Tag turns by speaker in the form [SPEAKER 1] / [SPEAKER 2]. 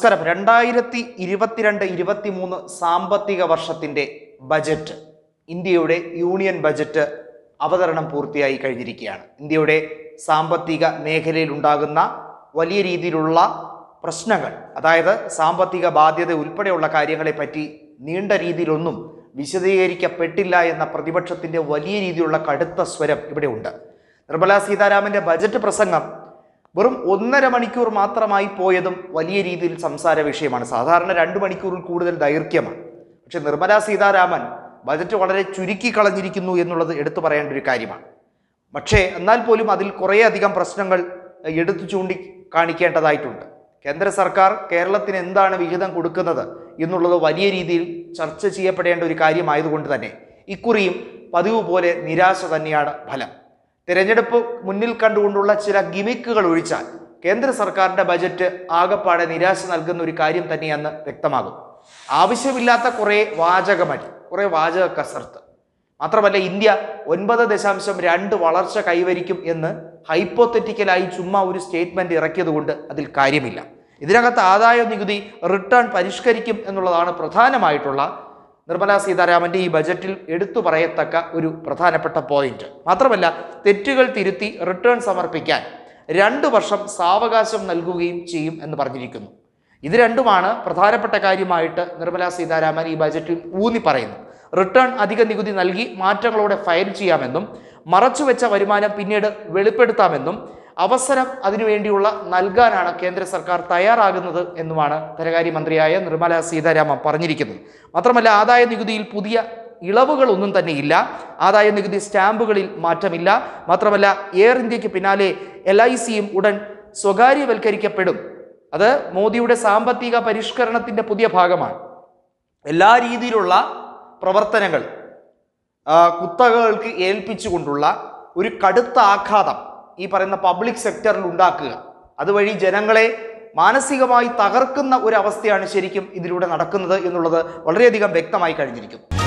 [SPEAKER 1] നമസ്കാരം രണ്ടായിരത്തി ഇരുപത്തിരണ്ട് ഇരുപത്തി മൂന്ന് സാമ്പത്തിക വർഷത്തിന്റെ ബജറ്റ് ഇന്ത്യയുടെ യൂണിയൻ ബജറ്റ് അവതരണം പൂർത്തിയായി കഴിഞ്ഞിരിക്കുകയാണ് ഇന്ത്യയുടെ സാമ്പത്തിക മേഖലയിൽ ഉണ്ടാകുന്ന വലിയ രീതിയിലുള്ള പ്രശ്നങ്ങൾ അതായത് സാമ്പത്തിക ബാധ്യത ഉൾപ്പെടെയുള്ള കാര്യങ്ങളെപ്പറ്റി നീണ്ട രീതിയിലൊന്നും വിശദീകരിക്കപ്പെട്ടില്ല എന്ന പ്രതിപക്ഷത്തിന്റെ വലിയ രീതിയിലുള്ള കടുത്ത സ്വരം ഇവിടെ ഉണ്ട് നിർമ്മലാ സീതാരാമന്റെ ബജറ്റ് പ്രസംഗം വെറും ഒന്നര മണിക്കൂർ മാത്രമായി പോയതും വലിയ രീതിയിൽ സംസാര വിഷയമാണ് സാധാരണ രണ്ട് മണിക്കൂറിൽ കൂടുതൽ ദൈർഘ്യമാണ് പക്ഷെ നിർമ്മലാ സീതാരാമൻ ബജറ്റ് വളരെ ചുരുക്കി കളഞ്ഞിരിക്കുന്നു എന്നുള്ളത് എടുത്തു പറയേണ്ട ഒരു കാര്യമാണ് പക്ഷേ എന്നാൽ പോലും അതിൽ കുറേയധികം പ്രശ്നങ്ങൾ എടുത്തു ചൂണ്ടി കാണിക്കേണ്ടതായിട്ടുണ്ട് കേന്ദ്ര സർക്കാർ കേരളത്തിന് എന്താണ് വിഹിതം കൊടുക്കുന്നത് എന്നുള്ളത് വലിയ രീതിയിൽ ചർച്ച ചെയ്യപ്പെടേണ്ട ഒരു കാര്യമായതുകൊണ്ട് തന്നെ ഇക്കുറിയും പതിവ് പോലെ നിരാശ തന്നെയാണ് ഫലം തിരഞ്ഞെടുപ്പ് മുന്നിൽ കണ്ടുകൊണ്ടുള്ള ചില ഗിമിക്കുകൾ ഒഴിച്ചാൽ കേന്ദ്ര സർക്കാരിന്റെ ബജറ്റ് ആകപ്പാടെ നിരാശ നൽകുന്ന ഒരു കാര്യം തന്നെയെന്ന് വ്യക്തമാകും ആവശ്യമില്ലാത്ത കുറേ വാചകമടി കുറേ വാചക കസർത്ത് മാത്രമല്ല ഇന്ത്യ ഒൻപത് ദശാംശം രണ്ട് വളർച്ച കൈവരിക്കും എന്ന് ഹൈപ്പോത്തറ്റിക്കലായി ചുമ്മാ ഒരു സ്റ്റേറ്റ്മെന്റ് ഇറക്കിയതുകൊണ്ട് അതിൽ കാര്യമില്ല ഇതിനകത്ത് ആദായ നികുതി റിട്ടേൺ പരിഷ്കരിക്കും എന്നുള്ളതാണ് പ്രധാനമായിട്ടുള്ള നിർമ്മലാ സീതാരാമന്റെ ഈ ബജറ്റിൽ എടുത്തു പറയത്തക്ക ഒരു പ്രധാനപ്പെട്ട പോയിന്റ് മാത്രമല്ല തെറ്റുകൾ തിരുത്തി റിട്ടേൺ സമർപ്പിക്കാൻ രണ്ട് വർഷം സാവകാശം നൽകുകയും ചെയ്യും എന്ന് പറഞ്ഞിരിക്കുന്നു ഇത് രണ്ടുമാണ് പ്രധാനപ്പെട്ട കാര്യമായിട്ട് നിർമ്മലാ സീതാരാമൻ ഈ ബജറ്റിൽ ഊന്നി പറയുന്നത് റിട്ടേൺ അധിക നികുതി നൽകി മാറ്റങ്ങളോടെ ഫയൽ ചെയ്യാമെന്നും മറച്ചുവെച്ച വരുമാനം പിന്നീട് വെളിപ്പെടുത്താമെന്നും അവസരം അതിനുവേണ്ടിയുള്ള നൽകാനാണ് കേന്ദ്ര സർക്കാർ തയ്യാറാകുന്നത് എന്നുമാണ് ധനകാര്യമന്ത്രിയായ നിർമ്മല സീതാരാമൻ പറഞ്ഞിരിക്കുന്നത് മാത്രമല്ല ആദായ നികുതിയിൽ പുതിയ ഇളവുകളൊന്നും തന്നെ ഇല്ല ആദായ നികുതി സ്റ്റാമ്പുകളിൽ മാറ്റമില്ല മാത്രമല്ല എയർ ഇന്ത്യക്ക് പിന്നാലെ എൽ ഐ സിയും ഉടൻ സ്വകാര്യവൽക്കരിക്കപ്പെടും അത് മോദിയുടെ സാമ്പത്തിക പരിഷ്കരണത്തിന്റെ പുതിയ ഭാഗമാണ് എല്ലാ രീതിയിലുള്ള പ്രവർത്തനങ്ങൾ ആ, കുത്തകകൾക്ക് ഏൽപ്പിച്ചുകൊണ്ടുള്ള ഒരു കടുത്ത ആഘാതം ഈ പറയുന്ന പബ്ലിക് സെക്ടറിൽ ഉണ്ടാക്കുക അതുവഴി ജനങ്ങളെ മാനസികമായി തകർക്കുന്ന ഒരു അവസ്ഥയാണ് ശരിക്കും ഇതിലൂടെ നടക്കുന്നത് എന്നുള്ളത് വളരെയധികം വ്യക്തമായി കഴിഞ്ഞിരിക്കുന്നു